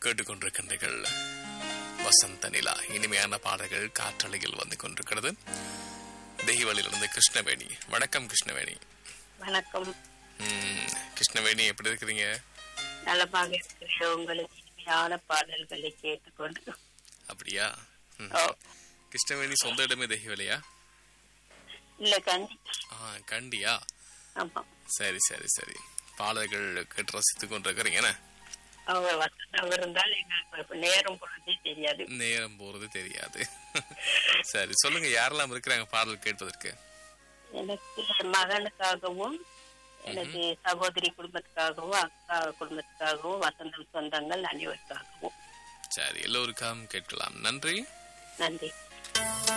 கேட்டுக்கொண்டிருக்கின்றீர்கள் வசந்த நிலா இனிமையான பாடல்கள் காற்றலையில் வந்து கொண்டிருக்கிறது தெய்வலிலிருந்து கிருஷ்ணவேணி வணக்கம் கிருஷ்ணவேணி வணக்கம் ம், கிருஷ்ணவேணி எப்படி இருக்கிறீங்க நலமாக இருக்கிற உங்களுக்கு இனிமையான பாடல்களை கேட்டுக்கொண்டு அப்படியா ம். ஓ, கிருஷ்ணவேணி சொந்த இடமே தெய்வலையா இல்ல கண்டி ஆ கண்டியா ஆமா சரி சரி சரி பாடல்கள் கேட்டு ரசித்துக் கொண்டிருக்கிறீங்க என்ன? அவங்க வசந்தம் இருந்தால் எங்களுக்கு நேரம் பொழுதே தெரியாது நேரம் போறது தெரியாது சரி சொல்லுங்க யாரெல்லாம் இருக்கிறாங்க பாடல் கேட்பதற்கு எனக்கு மகனுக்காகவும் எனக்கு சகோதரி குடும்பத்துக்காகவும் அக்கா குடும்பத்துக்காகவும் வசந்தம் சொந்தங்கள் அனைவருக்காகவும் சரி எல்லோருக்காகவும் கேட்கலாம் நன்றி நன்றி